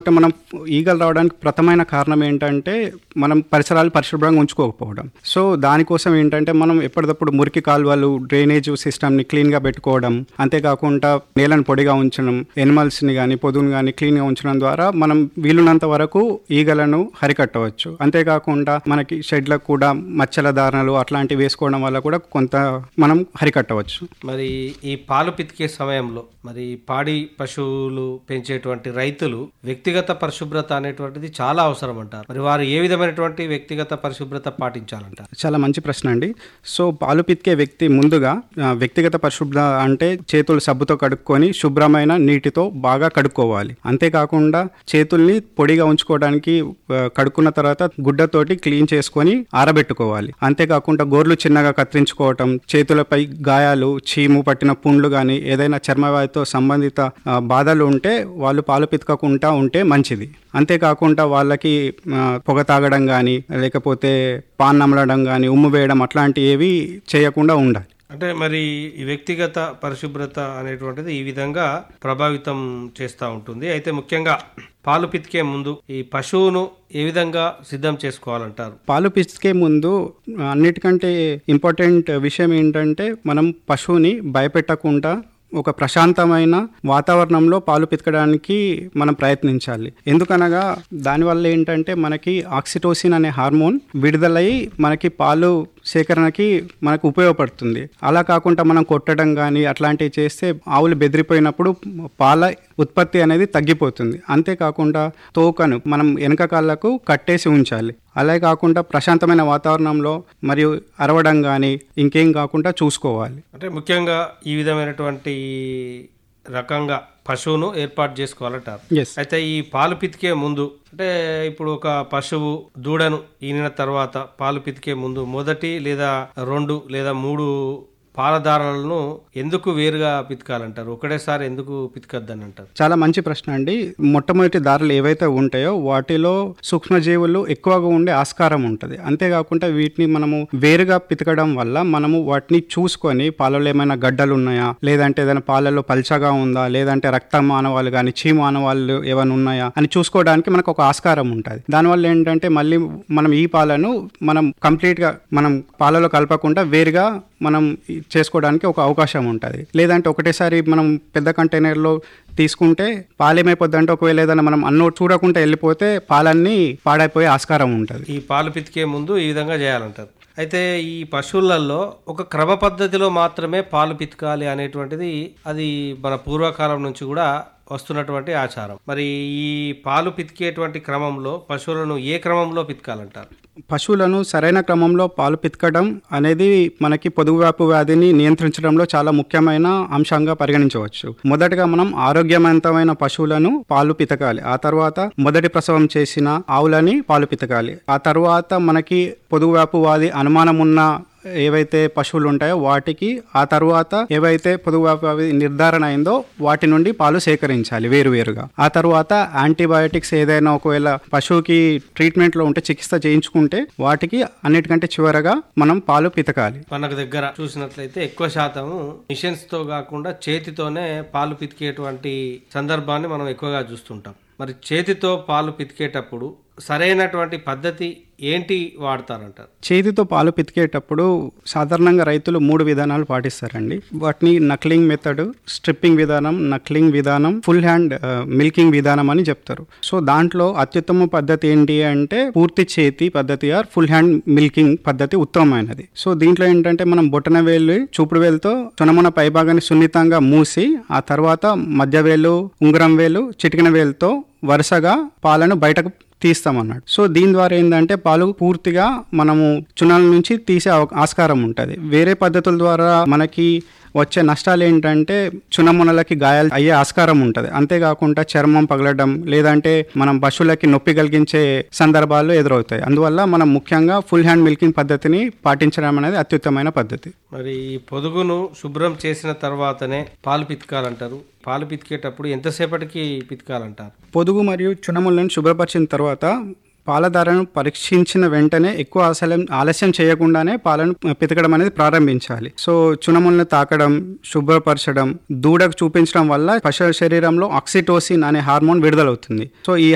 మనం ఈగలు రావడానికి ప్రథమైన కారణం ఏంటంటే మనం పరిసరాలు పరిశుభ్రంగా ఉంచుకోకపోవడం సో దానికోసం ఏంటంటే మనం ఎప్పటికప్పుడు మురికి కాలువలు డ్రైనేజ్ సిస్టమ్ని క్లీన్గా పెట్టుకోవడం అంతేకాకుండా నేలను పొడిగా ఉంచడం ఎనిమల్స్ని కానీ పొదువుని కానీ క్లీన్గా ఉంచడం ద్వారా మనం వీలున్నంత వరకు ఈగలను హరికట్టవచ్చు అంతేకాకుండా మనకి షెడ్లకు కూడా మచ్చల దారణలు అట్లాంటివి వేసుకోవడం వల్ల కూడా కొంత మనం హరికట్టవచ్చు మరి ఈ పాలు పితికే సమయంలో మరి పాడి పశువులు పెంచేటువంటి రైతులు వ్యక్తిగత పరిశుభ్రత అనేటువంటిది చాలా అవసరం అంటారు మరి వారు ఏ విధమైనటువంటి వ్యక్తిగత పరిశుభ్రత పాటించాలంటారు చాలా మంచి ప్రశ్న అండి సో పాలు పితికే వ్యక్తి ముందుగా ఆ, వ్యక్తిగత పరిశుభ్రత అంటే చేతులు సబ్బుతో కడుక్కొని శుభ్రమైన నీటితో బాగా కడుక్కోవాలి అంతేకాకుండా చేతుల్ని పొడిగా ఉంచుకోవడానికి ఆ, కడుక్కున్న తర్వాత గుడ్డతోటి క్లీన్ చేసుకొని ఆరబెట్టుకోవాలి అంతేకాకుండా గోర్లు చిన్నగా కత్తిరించుకోవటం చేతులపై గాయాలు చీము పట్టిన పుండ్లు కానీ ఏదైనా చర్మవ్యాధితో సంబంధిత ఆ, బాధలు ఉంటే వాళ్ళు పాలు పితకకుండా ఉంటే మంచిది అంతేకాకుండా వాళ్ళకి ఆ, పొగ తాగడం కానీ లేకపోతే పాన్ నమలడం కానీ ఉమ్ము వేయడం అట్లాంటి ఏవి చేయకుండా ఉండాలి అంటే మరి ఈ వ్యక్తిగత పరిశుభ్రత అనేటువంటిది ఈ విధంగా ప్రభావితం చేస్తూ ఉంటుంది అయితే ముఖ్యంగా పాలు పితికే ముందు ఈ పశువును ఏ విధంగా సిద్ధం చేసుకోవాలంటారు పాలు పిసికే ముందు అన్నిటికంటే ఇంపార్టెంట్ విషయం ఏంటంటే మనం పశువుని భయపెట్టకుండా ఒక ప్రశాంతమైన వాతావరణంలో పాలు పితకడానికి మనం ప్రయత్నించాలి ఎందుకనగా దానివల్ల ఏంటంటే మనకి ఆక్సిటోసిన్ అనే హార్మోన్ విడుదలై మనకి పాలు సేకరణకి మనకు ఉపయోగపడుతుంది అలా కాకుండా మనం కొట్టడం కానీ అట్లాంటివి చేస్తే ఆవులు బెదిరిపోయినప్పుడు పాల ఉత్పత్తి అనేది తగ్గిపోతుంది అంతేకాకుండా తోకను మనం వెనక కాళ్ళకు కట్టేసి ఉంచాలి అలాగే కాకుండా ప్రశాంతమైన వాతావరణంలో మరియు అరవడం కానీ ఇంకేం కాకుండా చూసుకోవాలి అంటే ముఖ్యంగా ఈ విధమైనటువంటి రకంగా పశువును ఏర్పాటు చేసుకోవాలంటారు ఎస్ అయితే ఈ పాలు పితికే ముందు అంటే ఇప్పుడు ఒక పశువు దూడను ఈనిన తర్వాత పాలు పితికే ముందు మొదటి లేదా రెండు లేదా మూడు పాలధారలను ఎందుకు వేరుగా పితకాలంటారు ఒకటేసారి ఎందుకు పితకద్దని అంటారు చాలా మంచి ప్రశ్న అండి మొట్టమొదటి దారులు ఏవైతే ఉంటాయో వాటిలో సూక్ష్మజీవులు ఎక్కువగా ఉండే ఆస్కారం ఉంటుంది అంతేకాకుండా వీటిని మనము వేరుగా పితకడం వల్ల మనము వాటిని చూసుకొని పాలలో ఏమైనా గడ్డలు ఉన్నాయా లేదంటే ఏదైనా పాలలో పల్చగా ఉందా లేదంటే రక్త మానవాళ్ళు కానీ చీమ మానవాళ్ళు ఏమైనా ఉన్నాయా అని చూసుకోవడానికి మనకు ఒక ఆస్కారం ఉంటుంది దానివల్ల ఏంటంటే మళ్ళీ మనం ఈ పాలను మనం కంప్లీట్గా మనం పాలలో కలపకుండా వేరుగా మనం చేసుకోవడానికి ఒక అవకాశం ఉంటుంది లేదంటే ఒకటేసారి మనం పెద్ద కంటైనర్లో తీసుకుంటే పాలు ఏమైపోద్ది అంటే ఒకవేళ ఏదైనా మనం అన్నో చూడకుండా వెళ్ళిపోతే పాలన్నీ పాడైపోయే ఆస్కారం ఉంటుంది ఈ పాలు పితికే ముందు ఈ విధంగా చేయాలంటారు అయితే ఈ పశువులలో ఒక క్రమ పద్ధతిలో మాత్రమే పాలు పితకాలి అనేటువంటిది అది మన పూర్వకాలం నుంచి కూడా వస్తున్నటువంటి ఆచారం మరి ఈ పాలు పితికేటువంటి క్రమంలో పశువులను ఏ క్రమంలో పితకాలంటారు పశువులను సరైన క్రమంలో పాలు పితకడం అనేది మనకి పొదుగువ్యాపు వ్యాధిని నియంత్రించడంలో చాలా ముఖ్యమైన అంశంగా పరిగణించవచ్చు మొదటగా మనం ఆరోగ్యవంతమైన పశువులను పాలు పితకాలి ఆ తర్వాత మొదటి ప్రసవం చేసిన ఆవులని పాలు పితకాలి ఆ తర్వాత మనకి పొదుగువ్యాపు వ్యాధి అనుమానం ఉన్న ఏవైతే పశువులు ఉంటాయో వాటికి ఆ తర్వాత ఏవైతే పొదుగు వ్యాధి నిర్ధారణ అయిందో వాటి నుండి పాలు సేకరించాలి వేరువేరుగా ఆ తర్వాత యాంటీబయాటిక్స్ ఏదైనా ఒకవేళ పశువుకి ట్రీట్మెంట్లో ఉంటే చికిత్స చేయించుకుంటే వాటికి అన్నిటికంటే చివరగా మనం పాలు పితకాలి మనకు దగ్గర చూసినట్లయితే ఎక్కువ శాతం మిషన్స్ తో కాకుండా చేతితోనే పాలు పితికేటువంటి సందర్భాన్ని మనం ఎక్కువగా చూస్తుంటాం మరి చేతితో పాలు పితికేటప్పుడు సరైనటువంటి పద్ధతి ఏంటి వాడతారంటారు చేతితో పాలు పితికేటప్పుడు సాధారణంగా రైతులు మూడు విధానాలు పాటిస్తారండి వాటిని నక్లింగ్ మెథడ్ స్ట్రిప్పింగ్ విధానం నక్లింగ్ విధానం ఫుల్ హ్యాండ్ మిల్కింగ్ విధానం అని చెప్తారు సో దాంట్లో అత్యుత్తమ పద్ధతి ఏంటి అంటే పూర్తి చేతి పద్ధతి ఆర్ ఫుల్ హ్యాండ్ మిల్కింగ్ పద్ధతి ఉత్తమమైనది సో దీంట్లో ఏంటంటే మనం బొటన వేలు చూపుడు వేలుతో చునమున పైభాగాన్ని సున్నితంగా మూసి ఆ తర్వాత మధ్య వేలు ఉంగరం వేలు చిటికిన వేలుతో వరుసగా పాలను బయటకు తీస్తామన్నాడు సో దీని ద్వారా ఏంటంటే పాలు పూర్తిగా మనము చునాల నుంచి తీసే అవ- ఆస్కారం ఉంటుంది వేరే పద్ధతుల ద్వారా మనకి వచ్చే నష్టాలు ఏంటంటే చునమునలకి గాయాలు అయ్యే ఆస్కారం ఉంటుంది అంతేకాకుండా చర్మం పగలడం లేదంటే మనం పశువులకి నొప్పి కలిగించే సందర్భాలు ఎదురవుతాయి అందువల్ల మనం ముఖ్యంగా ఫుల్ హ్యాండ్ మిల్కింగ్ పద్ధతిని పాటించడం అనేది అత్యుత్తమైన పద్ధతి మరి ఈ పొదుగును శుభ్రం చేసిన తర్వాతనే పాలు పితకాలంటారు పాలు పితికేటప్పుడు ఎంతసేపటికి పితకాలంటారు పొదుగు మరియు చునములను శుభ్రపరిచిన తర్వాత పాలధారను పరీక్షించిన వెంటనే ఎక్కువ ఆలస్యం ఆలస్యం చేయకుండానే పాలను పితకడం అనేది ప్రారంభించాలి సో చునములను తాకడం శుభ్రపరచడం దూడకు చూపించడం వల్ల పశు శరీరంలో ఆక్సిటోసిన్ అనే హార్మోన్ విడుదలవుతుంది సో ఈ